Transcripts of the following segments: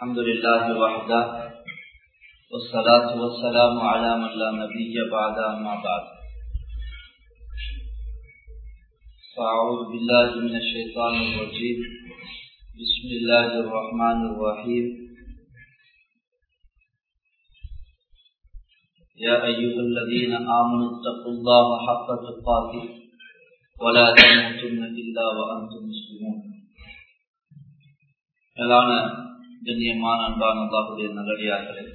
الحمد لله وحده والصلاة والسلام على من لا نبي بعد أما بعد فأعوذ بالله من الشيطان الرجيم بسم الله الرحمن الرحيم يا أيها الذين آمنوا اتقوا الله حق تقاته ولا تموتن إلا وأنتم مسلمون மேலான கண்ணியமான அன்பான அல்லாஹுடைய நல்லடியார்களே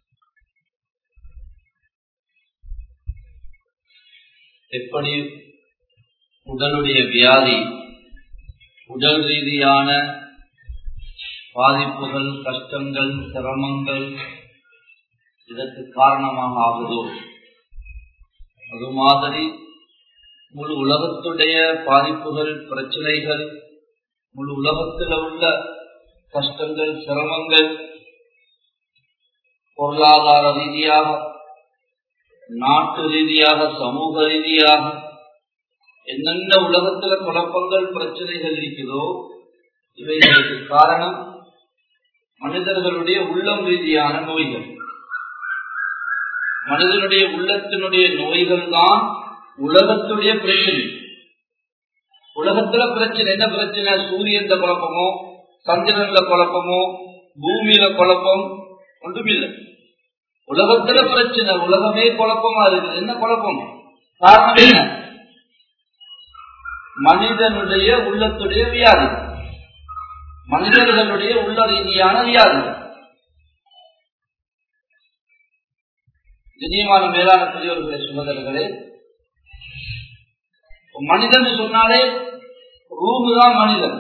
எப்படி உடலுடைய வியாதி உடல் ரீதியான பாதிப்புகள் கஷ்டங்கள் சிரமங்கள் இதற்கு காரணமாக ஆகுதோ அது மாதிரி முழு உலகத்துடைய பாதிப்புகள் பிரச்சனைகள் முழு உலகத்தில் உள்ள கஷ்டங்கள் சிரமங்கள் பொருளாதார ரீதியாக நாட்டு ரீதியாக சமூக ரீதியாக என்னென்ன உலகத்துல குழப்பங்கள் பிரச்சனைகள் இருக்குதோ இவைகளுக்கு காரணம் மனிதர்களுடைய உள்ளம் ரீதியான நோய்கள் மனிதனுடைய உள்ளத்தினுடைய நோய்கள் தான் உலகத்துடைய பிரச்சனை உலகத்துல பிரச்சனை என்ன பிரச்சனை சூரியன் குழப்பமோ சந்திரன்ல குழப்பமோ பூமியில குழப்பம் ஒன்றுமில்லை உலகத்துல பிரச்சனை உலகமே குழப்பமா இருக்குது என்ன குழப்பம் காரணம் என்ன மனிதனுடைய உள்ளத்துடைய வியாதி மனிதர்களுடைய உள்ள ரீதியான வியாதி கண்ணியமான மேலான பெரியவர்களே சுமதர்களே மனிதன் சொன்னாலே ரூபு தான் மனிதன்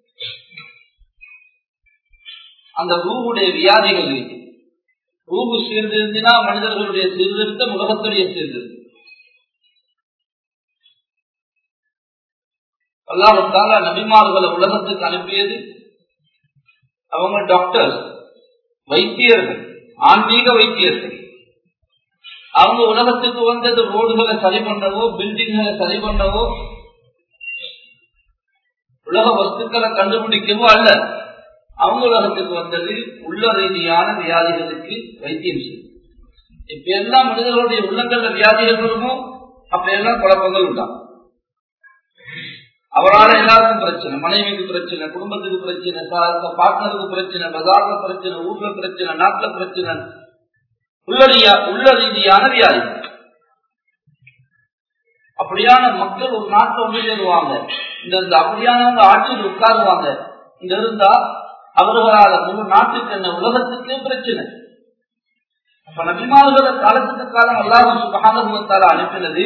அந்த ரூபுடைய வியாதிகள் இருக்கு ரூபு சீர்திருந்தினா மனிதர்களுடைய சீர்திருத்தம் உலகத்துடைய சீர்திருத்தம் அல்லாஹால நபிமார்களை உலகத்துக்கு அனுப்பியது அவங்க டாக்டர்ஸ் வைத்தியர்கள் ஆன்மீக வைத்தியர்கள் அவங்க உலகத்துக்கு வந்தது ரோடுகளை சரி பண்றவோ பில்டிங்களை சரி பண்றவோ உலக வஸ்துக்களை கண்டுபிடிக்கவோ அல்ல அவங்க உலகத்துக்கு வந்தது உள்ள ரீதியான வியாதிகளுக்கு வைத்தியம் செய்யும் இப்ப எல்லாம் மனிதர்களுடைய உள்ளங்கள்ல வியாதிகள் வருமோ அப்ப எல்லாம் குழப்பங்கள் உண்டாகும் அவரால் எல்லாருக்கும் பிரச்சனை மனைவிக்கு பிரச்சனை குடும்பத்துக்கு பிரச்சனை பார்ட்னருக்கு பிரச்சனை பஜார்ல பிரச்சனை ஊர்ல பிரச்சனை நாட்டுல பிரச்சனை உள்ளடியா உள்ள ரீதியான வியாதி அப்படியான மக்கள் ஒரு நாட்டில் ஒன்று சேருவாங்க இந்த அப்படியானவங்க ஆட்சியில் உட்காருவாங்க இங்க இருந்தா அவர்களால முழு நாட்டுக்கு என்ன உலகத்துக்கே பிரச்சனை அப்ப நபிமார்கள காலத்துக்கு காலம் அல்லாஹ் சுகானுபவத்தால அனுப்பினது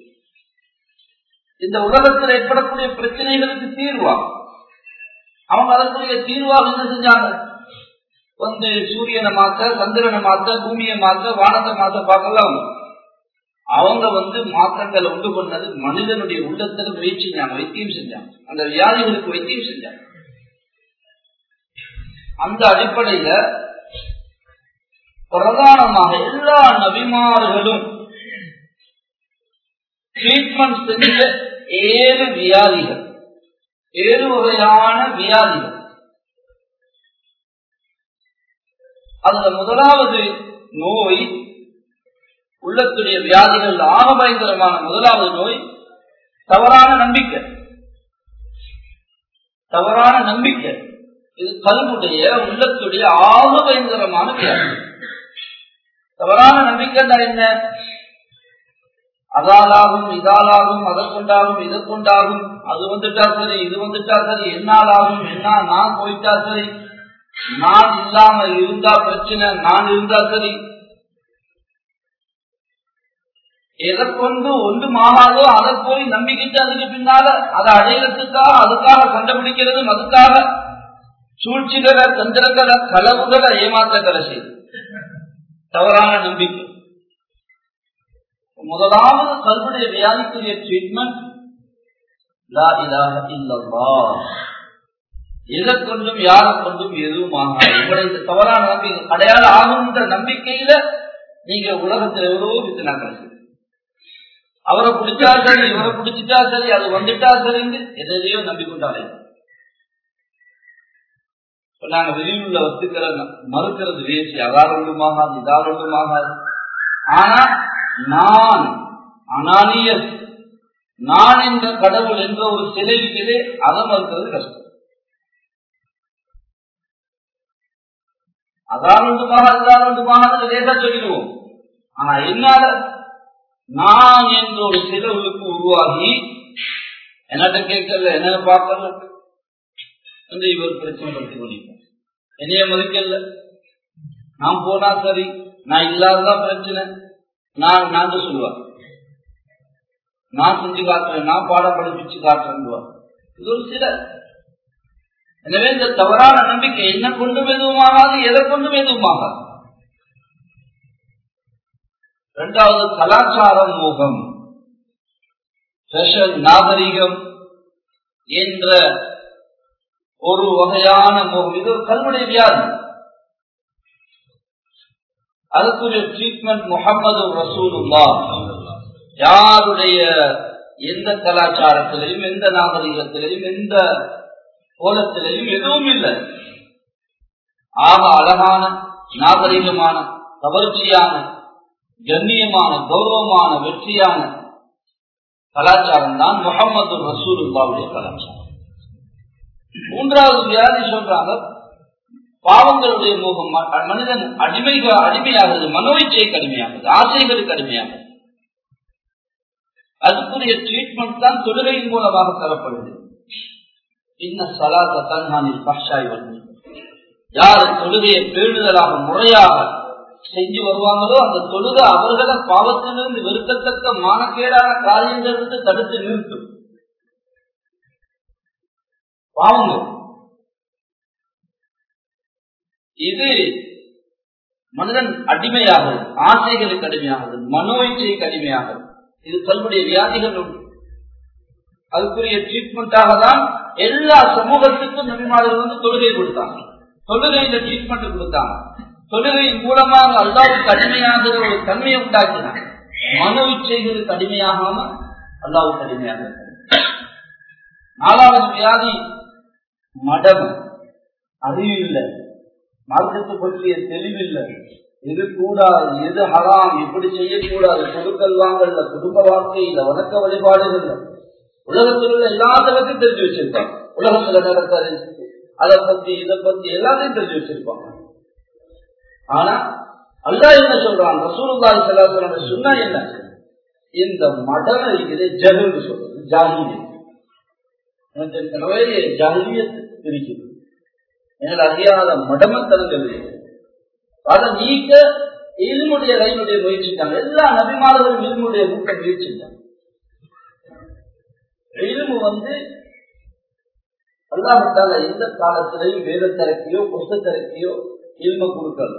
இந்த உலகத்தில் ஏற்படக்கூடிய பிரச்சனைகளுக்கு தீர்வா அவங்க அதற்குரிய தீர்வாக என்ன செஞ்சாங்க வந்து சூரியனை மாத்த சந்திரனை மாத்த பூமியை மாத்த வானத்தை மாத்த பார்க்கலாம் அவங்க வந்து மாற்றங்களை உண்டு பண்ணது மனிதனுடைய உள்ளத்துல முயற்சி செஞ்சாங்க வைத்தியம் செஞ்சாங்க அந்த வியாதிகளுக்கு வைத்தியம் செஞ்சாங்க அந்த அடிப்படையில பிரதானமாக எல்லா நபிமார்களும் ட்ரீட்மெண்ட் செஞ்ச ஏழு வியாதிகள் ஏழு வகையான வியாதிகள் அதுல முதலாவது நோய் உள்ளத்துடைய வியாதிகள் ஆக பயங்கரமான முதலாவது நோய் தவறான நம்பிக்கை தவறான நம்பிக்கை இது கல்வுடைய உள்ளத்துடைய ஆக பயங்கரமான வியாதி தவறான நம்பிக்கை என்ன அதாலாகும் இதாலாகும் அதை கொண்டாகும் இதை கொண்டாகும் அது வந்துட்டா சரி இது வந்துட்டா சரி என்னாலாகும் என்ன நான் போயிட்டா சரி நான் இல்லாம இருந்தா பிரச்சனை நான் இருந்தா சரி எதை கொண்டு ஒன்றுமாகாதோ அதை போய் நம்பிக்கிட்டு அதுக்கு பின்னால அதை அடையிறதுக்காக அதுக்காக கண்டுபிடிக்கிறதும் அதுக்காக சூழ்ச்சிகளை தந்திரங்களை களவுகளை ஏமாற்றங்களை செய்து தவறான நம்பிக்கை முதலாவது கல்விடைய வியாதிக்குரிய ட்ரீட்மெண்ட் எதை கொண்டும் யாரை கொண்டும் எதுவும் ஆகாது உங்களுடைய தவறான நம்பிக்கை அடையாளம் ஆகுன்ற நம்பிக்கையில நீங்க உலகத்தில் எவ்வளவோ வித்தினாக்கள் அவரை பிடிச்சா சரி இவரை பிடிச்சிட்டா சரி அது வந்துட்டா சரின்னு எதையோ நம்பிக்கொண்டாலே நாங்க வெளியுள்ள வத்துக்களை மறுக்கிறது வேசி அதால் ஒன்றுமாகாது இதால் ஒன்றுமாகாது ஆனா நான் அனானியஸ் நான் என்ற கடவுள் என்ற ஒரு சிலை இருக்கிறதே அதை மறுக்கிறது கஷ்டம் அதால் ஒன்றுமாக இதால் ஒன்றுமாக லேசா சொல்லிடுவோம் ஆனா என்னால நான் என்ற ஒரு சிலவுக்கு உருவாகி என்னட்ட கேட்கல என்ன பார்க்கல என்று இவர் பிரச்சனை படுத்தி கொண்டிருப்பார் என்னைய மதிக்கல நான் போனா சரி நான் இல்லாததான் பிரச்சனை நான் நான் சொல்லுவார் நான் செஞ்சு காட்டுறேன் நான் பாடம் படிப்பிச்சு காட்டுறேன் இது ஒரு சிலர் எனவே இந்த தவறான நம்பிக்கை என்ன கொண்டும் எதுவுமாகாது எதை கொண்டும் எதுவுமாகாது இரண்டாவது கலாச்சாரம் மோகம் ஃபேஷன் நாகரிகம் என்ற ஒரு வகையான மோகம் இது ஒரு கல்முனை வியாதி அதுக்குரிய ட்ரீட்மெண்ட் முகமது ரசூலுல்லா யாருடைய எந்த கலாச்சாரத்திலையும் எந்த நாகரிகத்திலையும் எந்த கோலத்திலையும் எதுவும் இல்லை ஆக அழகான நாகரிகமான கவர்ச்சியான கண்ணியமான கௌரவமான வெற்றியான கலாச்சாரம் தான் முகமது ரசூலுல்லாவுடைய கலாச்சாரம் மூன்றாவது வியாதி சொல்றாங்க பாவங்களுடைய முகம் மனிதன் அடிமை அடிமையாகுது மனோயிச்சைக்கு அடிமையாகுது ஆசைகளுக்கு அடிமையாகுது அதுக்குரிய ட்ரீட்மெண்ட் தான் தொழுகையின் மூலமாக தரப்படுது இன்ன சலாத்த தன்ஹானில் பஷாய் வந்து யார் தொழுகையை பேணுதலாக முறையாக செஞ்சு வருவாங்களோ அந்த தொழுகை அவர்களை பாவத்திலிருந்து வெறுக்கத்தக்க மானக்கேடான காரியங்களிலிருந்து தடுத்து நிறுத்தும் பாவங்கள் இது மனிதன் அடிமையாகுது ஆசைகளுக்கு அடிமையாகுது மனோ இச்சைக்கு அடிமையாகுது இது கல்விடைய வியாதிகள் உண்டு அதுக்குரிய ட்ரீட்மெண்டாக தான் எல்லா சமூகத்துக்கும் நபிமார்கள் வந்து தொழுகை கொடுத்தாங்க தொழுகையில ட்ரீட்மெண்ட் கொடுத்தாங்க தொழுகையின் மூலமாக அல்லாவுக்கு அடிமையாகிற ஒரு தன்மையை உண்டாக்கினாங்க மன இச்சைகளுக்கு அடிமையாகாம அல்லாவுக்கு அடிமையாக நாலாவது வியாதி மடம் அறிவு இல்லை மார்க்கத்தை பற்றிய தெளிவில்லை எது கூடாது எது ஹராம் இப்படி செய்யக்கூடாது கொடுக்கல் வாங்கல குடும்ப வாழ்க்கையில வணக்க வழிபாடுகள்ல உலகத்தில் உள்ள எல்லாத்தவற்றையும் தெரிஞ்சு வச்சிருப்பாங்க உலகத்துல நடக்காது அதை பத்தி இதை பத்தி எல்லாத்தையும் தெரிஞ்சு வச்சிருப்பாங்க ஆனா அல்லா என்ன சொல்றான் ரசூலுல்லாஹி ஸல்லல்லாஹு அலைஹி வஸல்லம் சொன்னா என்ன இந்த மடம் இருக்குது ஜஹல் சொல்றது ஜாஹிலியத் நிறைய ஜாஹிலியத் இருக்குது எங்களை அறியாத மடமத்தனங்கள் அதை நீக்க இல்முடைய லைனுடைய முயற்சிட்டாங்க எல்லா நபிமார்களும் இல்முடைய மூக்க முயற்சிட்டாங்க இல்மு வந்து அல்லாவிட்டால எந்த காலத்திலையும் வேத திறக்கையோ புஸ்த திறக்கையோ இல்ம கொடுக்கல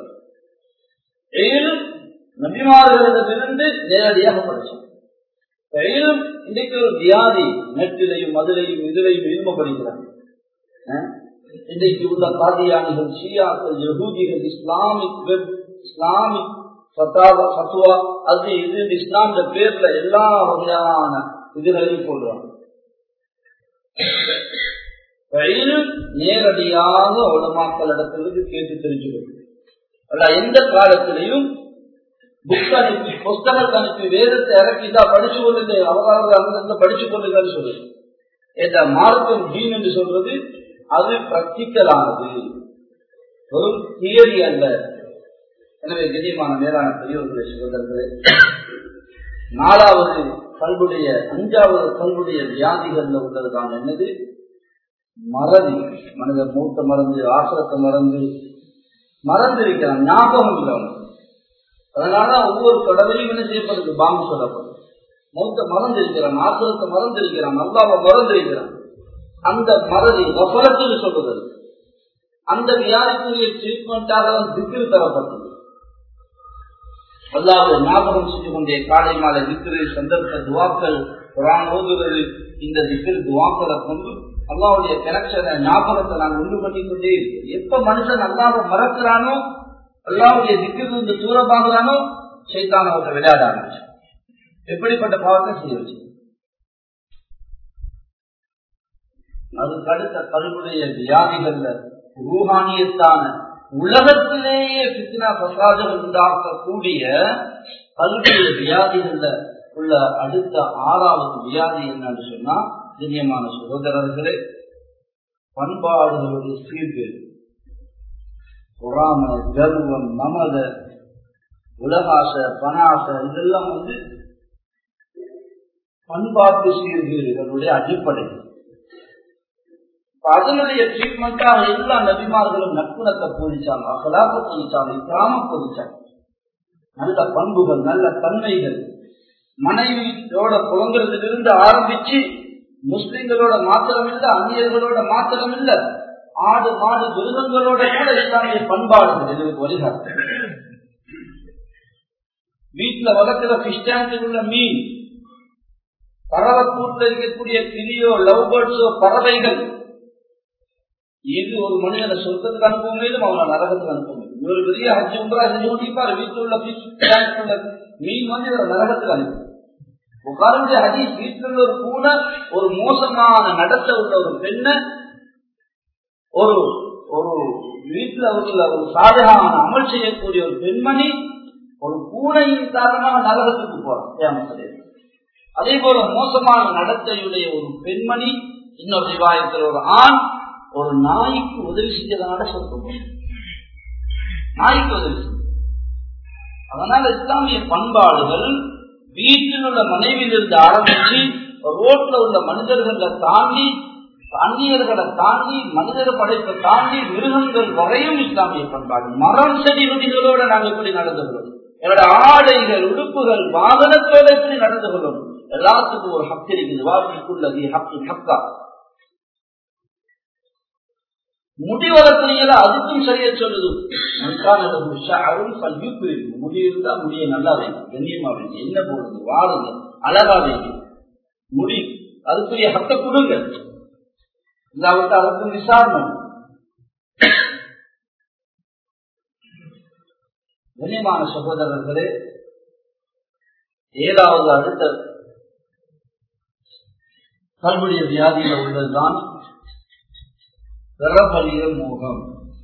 நபிமார்களிடமிருந்து நேரடியாக படிச்சோம் இன்றைக்கு ஒரு வியாதி நெட்டிலையும் மதுரையும் இதுலையும் இல்ம படிக்கிறாங்க இன்றைக்கு உள்ள காதியானிகள் ஷியாக்கள் யகூதிகள் இஸ்லாமிக் வெப் இஸ்லாமிக் ஃபத்துவா அது இது இஸ்லாம் பேர்ல எல்லா வகையான இதுகளையும் சொல்றாங்க நேரடியாக உலமாக்களிடத்திலிருந்து கேட்டு தெரிஞ்சுக்கணும் அல்ல எந்த காலத்திலையும் புக் அனுப்பி புஸ்தகத்தை அனுப்பி வேதத்தை இறக்கிட்டா படிச்சு கொண்டு அவர்கள் அங்கிருந்து படிச்சு கொள்ளுங்கன்னு சொல்லு இந்த மார்க்கம் ஜீன் என்று சொல்றது அது பிராக்டிக்கலானது ஒரு தியரி அல்ல எனவே கண்ணியமான மேலான பெரியவர்களை சகோதரர்களே நாலாவது கல்வுடைய அஞ்சாவது கல்வுடைய வியாதிகள்ல உள்ளதுதான் என்னது மறதி மனிதர் மூத்த மறந்து ஆசிரத்தை மறந்து மறந்து இருக்கிறான் ஞாபகம் இல்லை அதனால ஒவ்வொரு தடவையும் என்ன செய்யப்படுது பாம்பு சொல்லப்படும் மூத்த மறந்து இருக்கிறான் ஆசிரத்தை மறந்து இருக்கிறான் அல்லாவை மறந்து இருக்கிறான் அந்த மறதி வசலத்தில் சொல்றது அந்த வியாதிக்குரிய ட்ரீட்மெண்டாக திக்கிரு தரப்பட்டது அல்லாத ஞாபகம் செஞ்சு கொண்டே காலை மாலை திக்கிரு சந்தர்ப்ப துவாக்கள் குரான் ஓதுவது இந்த திக்கில் துவாக்களை கொண்டு அல்லாவுடைய கனெக்ஷனை ஞாபகத்தை நாங்கள் உண்டு பண்ணி கொண்டே இருக்கோம் எப்ப மனுஷன் அல்லாவை மறக்கிறானோ அல்லாவுடைய திக்கில் இருந்து தூரமாகிறானோ சைத்தான் அவர்கள் விளையாட ஆரம்பிச்சு எப்படிப்பட்ட பாவத்தை செய்ய வச்சு அதுக்கு அடுத்த கல்வியுடைய வியாதிகள்ல ரூஹானியத்தான உலகத்திலேயே பித்னா பிரசாதம் உண்டாக்கக்கூடிய பல்வேறு வியாதிகள்ல உள்ள அடுத்த ஆறாவது வியாதி என்னன்னு சொன்னா கண்ணியமான சகோதரர்களே பண்பாடுகளுடைய சீர்கேடு பொறாம கர்வம் மமத உலகாச பணாச இதெல்லாம் வந்து பண்பாட்டு சீர்கேடுகளுடைய அடிப்படை அதனுடைய ட்ரீட்மெண்டாக எல்லா நபிமார்களும் நற்குணத்தை போதிச்சாங்க அகலாக போதிச்சாங்க இஸ்லாம போதிச்சாங்க நல்ல பண்புகள் நல்ல தன்மைகள் மனைவியோட புலங்குறதிலிருந்து ஆரம்பிச்சு முஸ்லிம்களோட மாத்திரம் இல்ல அந்நியர்களோட மாத்திரம் இல்ல ஆடு மாடு மிருகங்களோட கூட இஸ்லாமிய பண்பாடுகள் இதற்கு வழிகாட்டு வீட்டுல வளர்க்கிற பிஷ் டேங்கில் உள்ள மீன் பறவைக்கூட்டில் இருக்கக்கூடிய கிளியோ லவ் பேர்ட்ஸோ பறவைகள் இது ஒரு மனிதனை சொர்க்கத்துக்கு அனுப்ப மேலும் அவனை நரகத்துக்கு அனுப்ப முடியும் ஒரு பெரிய ஹஜ் உண்டா செஞ்சு கொண்டிருப்பார் வீட்டில் உள்ள பிஷ் டேங்க் உள்ள மீன் வந்து இவரை நரகத்துக்கு அனுப்பும் உட்காருடைய ஹதீஸ் வீட்டில் ஒரு பூனை ஒரு மோசமான நடத்த உள்ள ஒரு பெண்ணை ஒரு ஒரு வீட்டில் உள்ள ஒரு சாதகமான அமல் செய்யக்கூடிய ஒரு பெண்மணி ஒரு பூனையின் காரணமாக நரகத்துக்கு போறான் அதே போல மோசமான நடத்தையுடைய ஒரு பெண்மணி இன்னொரு விவாயத்தில் ஒரு ஆண் ஒரு நாய்க்கு உதவி செஞ்சதனால சொல்ல நாய்க்கு உதவி செஞ்சு அதனால இஸ்லாமிய பண்பாடுகள் வீட்டில் உள்ள மனைவியிலிருந்து ஆரம்பிச்சு ரோட்ல உள்ள மனிதர்களை தாண்டி அந்நியர்களை தாண்டி மனிதர் படைப்பை தாண்டி மிருகங்கள் வரையும் இஸ்லாமிய பண்பாடு மரம் செடி நொடிகளோட நாங்கள் எப்படி நடந்து கொள்ளும் எங்களோட ஆடைகள் உடுப்புகள் வாகனத்தோட எப்படி நடந்து கொள்ளும் எல்லாத்துக்கும் ஒரு ஹக்கு இருக்குது வாக்குள்ளது ஹக்கு ஹக்கா முடி வளர்க்குறீங்களா அதுக்கும் சரியா சொல்லுது முடி இருந்தா முடிய நல்லா வைங்க கண்ணியமா வைங்க என்ன போடுங்க வாழுங்க அழகா வைங்க முடி அதுக்குரிய ஹக்க கொடுங்க இல்லாவிட்டு அதற்கு விசாரணை கண்ணியமான சகோதரர்களே ஏழாவது அடுத்த கல்விய வியாதியில உள்ளதுதான் பிறபலிய மோகம்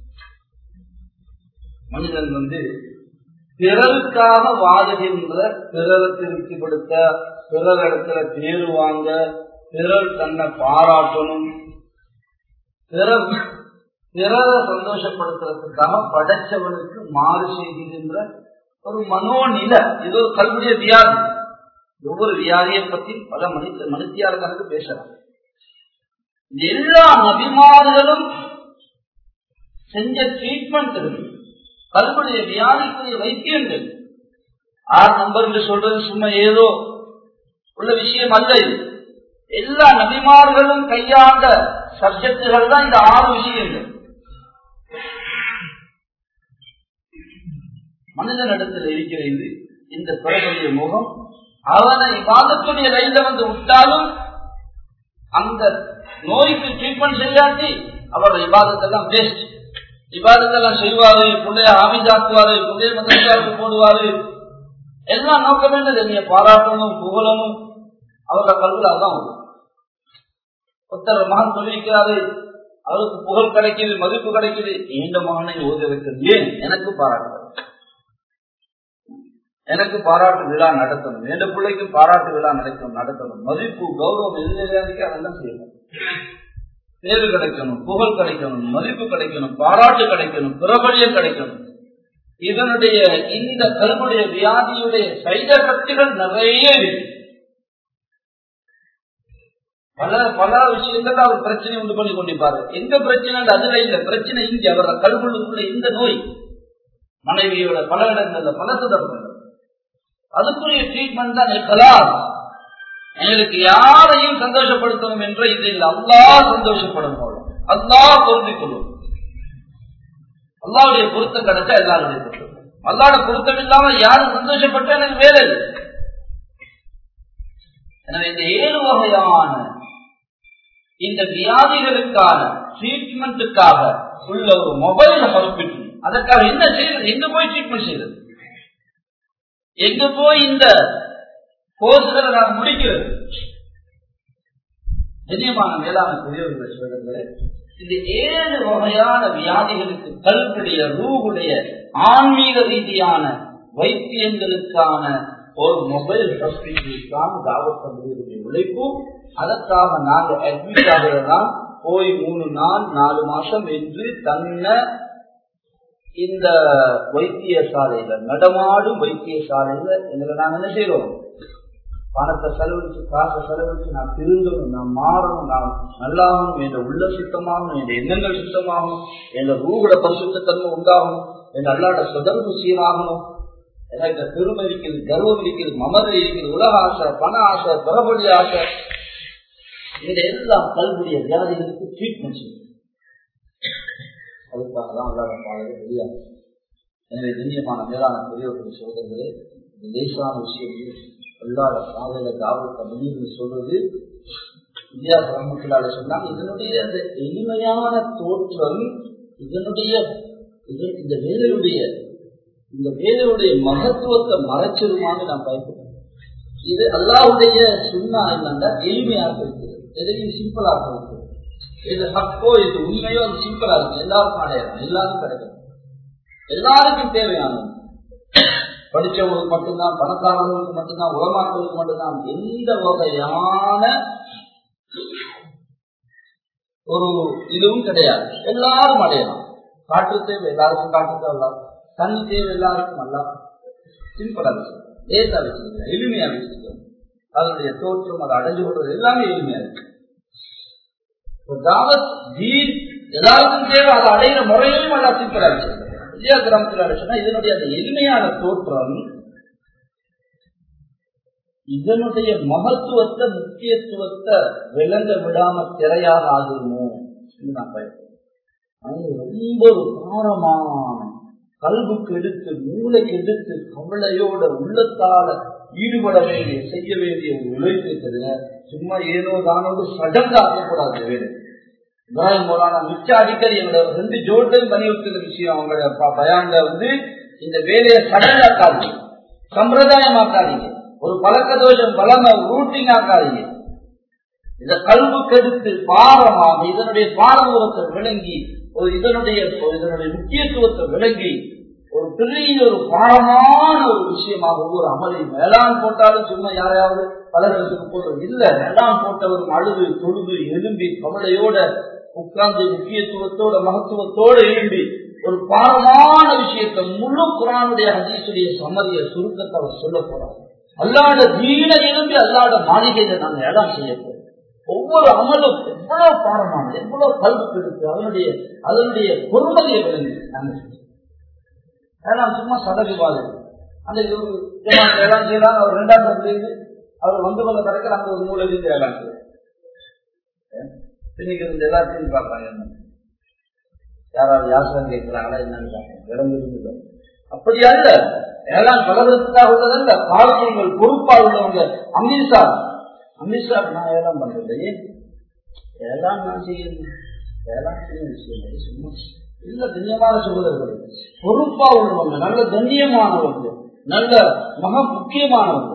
மனிதன் வந்து பிறருக்காக வாழுகின்ற பிறரை திருப்திப்படுத்த பிறர் இடத்துல பேரு வாங்க பிறர் தன்னை பாராட்டணும் பிறர் பிறரை சந்தோஷப்படுத்துறதுக்காக படைச்சவனுக்கு மாறு செய்கின்ற ஒரு மனோநில இது ஒரு கல்விய வியாதி ஒவ்வொரு வியாதியை பத்தி பல மனித மனுஷியாளர்களுக்கு பேசலாம் எல்லா நபிமார்களும் செஞ்ச ட்ரீட்மெண்ட் கல்விடைய வியாதிக்குரிய வைத்தியங்கள் ஆறு நம்பர் சொல்றது சும்மா ஏதோ உள்ள விஷயம் அல்ல இது எல்லா நபிமார்களும் கையாண்ட சப்ஜெக்டுகள் தான் இந்த ஆறு விஷயங்கள் மனிதனிடத்தில் இருக்கிறது இந்த பிறகுடைய முகம் அவனை வாதத்துடைய லைன்ல வந்து விட்டாலும் அந்த நோய்க்கு ட்ரீட்மெண்ட் செய்யாட்டி அவர் விவாதத்தெல்லாம் வேஸ்ட் விவாதத்தெல்லாம் செய்வாரு பிள்ளைய ஆமிஜாக்குவாரு பிள்ளைய மதரசாவுக்கு போடுவாரு எல்லாம் நோக்கம் என்னது நீங்க பாராட்டணும் புகழணும் அவரோட கல்வியில் அதுதான் வரும் ஒருத்தர் மகன் சொல்லியிருக்கிறாரு அவருக்கு புகழ் கிடைக்குது மதிப்பு கிடைக்குது இந்த மகனை ஓத வைக்கிறது ஏன் எனக்கு பாராட்டு எனக்கு பாராட்டு விழா நடத்தணும் எந்த பிள்ளைக்கு பாராட்டு விழா நடக்கணும் நடத்தணும் மதிப்பு கௌரவம் எதிர்க்கு அதெல்லாம் செய்யணும் பேரு கிடைக்கணும் புகழ் கிடைக்கணும் மதிப்பு கிடைக்கணும் பாராட்டு கிடைக்கணும் பிரபலியம் கிடைக்கணும் இதனுடைய இந்த கருமுடைய வியாதியுடைய சைட சக்திகள் நிறைய இருக்கு பல பல விஷயங்கள் அவர் பிரச்சனை உண்டு பண்ணி கொண்டிருப்பாரு எந்த பிரச்சனை அதுல இல்ல பிரச்சனை இங்க அவர கல்வெழுக்குள்ள இந்த நோய் மனைவியோட பல இடங்கள்ல பல சதர்கள் அதுக்குரிய ட்ரீட்மெண்ட் தான் இருக்கலாம் எங்களுக்கு யாரையும் சந்தோஷப்படுத்தணும் என்ற இதில் அல்லா சந்தோஷப்படும் போலும் அல்லா பொருந்திக் கொள்ளும் அல்லாவுடைய பொருத்தம் கிடைச்சா எல்லாருடைய பொருத்தம் அல்லாட பொருத்தம் இல்லாம யாரும் சந்தோஷப்பட்ட எனக்கு வேலை இல்லை எனவே இந்த ஏழு வகையான இந்த வியாதிகளுக்கான ட்ரீட்மெண்ட்டுக்காக உள்ள ஒரு மொபைல் ஹாஸ்பிட்டல் அதற்காக என்ன செய்யறது எங்க போய் ட்ரீட்மெண்ட் செய்யறது எங்க போய் இந்த கோர்ஸ்களை நான் முடிக்கிறது நிச்சயமான மேலான பெரியவர்கள் சொல்றது இந்த ஏழு வகையான வியாதிகளுக்கு கல்விடைய ரூகுடைய ஆன்மீக ரீதியான வைத்தியங்களுக்கான ஒரு மொபைல் ஹாஸ்பிட்டலுக்கான தாவத் தம்பதியுடைய உழைப்பு அதற்காக நாங்க அட்மிட் ஆகிறதா போய் மூணு நாள் நாலு மாசம் என்று தன்னை இந்த வைத்தியசாலையில நடமாடும் வைத்தியசாலையில எங்களை நாங்க என்ன செய்யறோம் பணத்தை செலவழிச்சு காசை செலவழிச்சு நான் திருந்தணும் நான் மாறணும் நான் நல்லாகணும் என்ற உள்ள சுத்தமாகணும் என்ற எண்ணங்கள் சுத்தமாகணும் என்ற ரூகட பரிசுத்தன்மை உண்டாகணும் என் அல்லாட தொடர்பு சீராகணும் எனக்கு பெருமை இருக்குது கர்வம் இருக்குது மமதை இருக்குது உலக ஆசை பண ஆசை பரபடி ஆசை இந்த எல்லாம் கல்விய வியாதிகளுக்கு ட்ரீட்மெண்ட் செய்யும் அதுக்காக தான் அல்லாத பாடலை வெளியாகும் எனவே கண்ணியமான மேலான பெரியவர்கள் சொல்றது இந்த லேசான விஷயம் அல்லாத பாதையில தாவத்தை முடிவு சொல்றது இந்தியா பிரமுகளால சொன்னாங்க இதனுடைய அந்த எளிமையான தோற்றம் இதனுடைய இந்த வேலையுடைய இந்த வேலையுடைய மகத்துவத்தை மறைச்சிருமான்னு நான் பயப்படுறேன் இது அல்லாவுடைய சுண்ணா என்னன்னா எளிமையாக இருக்குது எதையும் சிம்பிளாக இருக்குது இது ஹக்கோ இது உண்மையோ அது சிம்பிளா இருக்கு எல்லாருக்கும் அடையலாம் எல்லாருக்கும் கிடைக்கும் எல்லாருக்கும் தேவையானது படிச்சவங்களுக்கு மட்டும்தான் பணக்காரர்களுக்கு மட்டும்தான் உலமாக்களுக்கு மட்டும்தான் எந்த வகையான ஒரு இதுவும் கிடையாது எல்லாரும் அடையலாம் காற்று தேவை எல்லாருக்கும் காற்று தேவை தண்ணி தேவை எல்லாருக்கும் அல்ல சிம்பிளா வச்சிருக்கோம் லேசா வச்சிருக்கோம் எளிமையா வச்சிருக்கோம் அதனுடைய தோற்றம் அதை அடைஞ்சு கொள்வது எல்லாமே எளிமையா இருக்கு தாவத் தீன் எல்லாருக்கும் தேவை அதை அடைகிற முறையிலும் அல்ல சிம்பிளா வச்சிருக்கோம் விஜயா கிராமத்தில் சொன்னா இதனுடைய அந்த எளிமையான தோற்றம் இதனுடைய மகத்துவத்தை முக்கியத்துவத்தை விளங்க விடாம திரையாக ஆகுமோ நான் பயப்படுறேன் ரொம்ப ஒரு பாரமான கல்வுக்கு எடுத்து மூளைக்கு எடுத்து கவலையோட உள்ளத்தால ஈடுபட வேண்டிய செய்ய வேண்டிய ஒரு உழைப்பு இருக்குது சும்மா ஏனோ தானோடு சடங்காக்கக்கூடாது வேலை இப்ராஹிம் மோலானா மிச்ச அடிக்கடி என்னோட ரெண்டு ஜோட்டையும் வலியுறுத்துற விஷயம் அவங்களோட பயான்ல வந்து இந்த வேலையை சடங்காக்காதீங்க சம்பிரதாயமாக்காதீங்க ஒரு பழக்க தோஷம் பலம ரூட்டிங் ஆக்காதீங்க இந்த கல்வு கெடுத்து பாரமாக இதனுடைய பாரதூரத்தை விளங்கி ஒரு இதனுடைய இதனுடைய முக்கியத்துவத்தை விளங்கி ஒரு பெரிய ஒரு பாரமான ஒரு விஷயமாக ஒவ்வொரு அமலை மேலான் போட்டாலும் சும்மா யாரையாவது பலர்களுக்கு போடுறது இல்ல மேலான் போட்டவரும் அழுது தொழுது எழும்பி கவலையோட உட்கார்ந்து முக்கியத்துவத்தோட மகத்துவத்தோட எழும்பி ஒரு பாரமான விஷயத்தை முழு குரானுடைய ஹதீசுடைய சமதிய சுருக்கத்தை அவர் சொல்ல போறார் அல்லாட தீன எழும்பி அல்லாட மாளிகையில நாங்க இடம் செய்ய போறோம் ஒவ்வொரு அமலும் எவ்வளவு பாரமானது எவ்வளவு கல்வி இருக்கு அதனுடைய அதனுடைய பொறுமதியை விளங்கி நாங்க ஏன்னா சும்மா சதவிவாதம் அந்த ஏழாம் செய்யலாம் அவர் ரெண்டாம் தரத்துலேருந்து அவர் வந்து கொள்ள கிடைக்கிற அந்த ஒரு மூலையிலிருந்து ஏழாம் இன்னைக்கு இந்த எல்லாத்தையும் பார்ப்பாங்க யாராவது யாசகம் கேட்கிறாங்களா என்னன்னு பார்ப்பாங்க விளங்குறது அப்படியா இல்ல ஏழாம் கலவரத்துக்காக உள்ளதல்ல காரியங்கள் பொறுப்பா உள்ளவங்க அமித்ஷா அமித்ஷா நான் ஏழாம் பண்றது ஏழாம் நான் செய்யணும் ஏழாம் செய்ய விஷயம் சும்மா இல்ல கண்ணியமான சகோதரர்கள் பொறுப்பா உள்ளவங்க நல்ல கண்ணியமானவங்க நல்ல மக முக்கியமானவங்க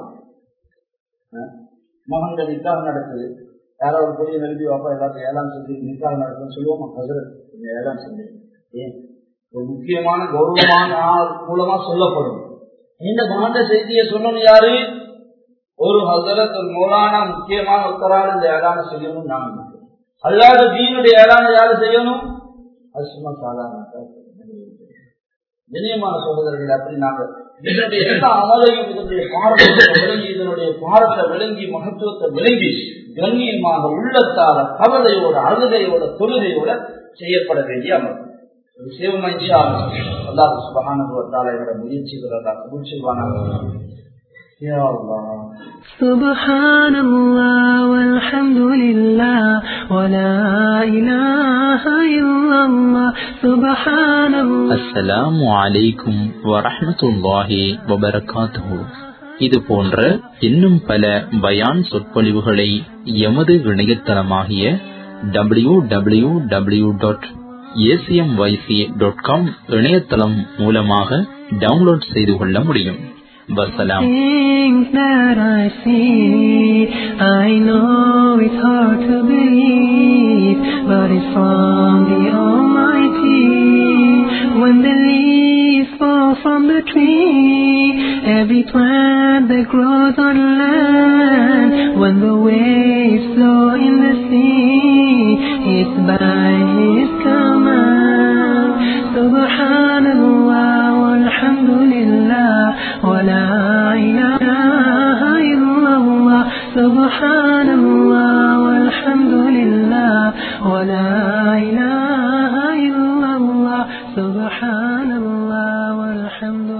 மகன்கள் நிக்காக நடக்குது யாராவது பெரிய நெருங்கி வாப்பா எல்லாத்தையும் ஏழாம் சொல்லி நிக்காக நடக்குதுன்னு சொல்லுவோமா ஹசரத் ஏழாம் சொல்லி ஏன் ஒரு முக்கியமான கௌரவமான ஆள் மூலமா சொல்லப்படும் இந்த மாண்ட செய்தியை சொல்லணும் யாரு ஒரு ஹசரத் ஒரு மூலான முக்கியமான ஒருத்தரால் இந்த ஏழான செய்யணும் நான் அல்லாத தீனுடைய ஏழான யாரு செய்யணும் அது சும்மா சாதாரண கண்ணியமான சகோதரர்கள் அப்படி நாங்கள் இதனுடைய எல்லா அமலையும் இதனுடைய பாரத்தை விளங்கி இதனுடைய பாரத்தை விளங்கி மகத்துவத்தை விளங்கி கண்ணியமாக உள்ளத்தால கவலையோட அழுகையோட தொழுகையோட செய்யப்பட வேண்டிய அமல் சேவமா இன்ஷா அல்லாஹ் சுபஹானஹு என்னோட முயற்சிகள் அல்லாஹ் கபூல் செய்வானாக يا الله سبحان الله والحمد لله ولا إله إلا الله سبحان الله அஸ்ஸலாமு அலைக்கும் வரஹ்மத்துல்லாஹி வபரகாத்துஹு இது போன்ற இன்னும் பல பயான் சொற்பொழிவுகளை எமது இணையதளமாகிய W W W dot ACMYC dot com இணையதளம் மூலமாக டவுன்லோட் செய்து கொள்ள முடியும் வசலாம் Things that I see, I know it's hard to believe. but it's from the Almighty. When the leaves fall from the tree, every plant that grows on land, when the waves flow in the sea, it's by His command. Subhanallah walhamdulillah wa la ilaha illallah. Subhanallah walhamdulillah wa la ilaha illallah. Subhanallah walhamdulillah.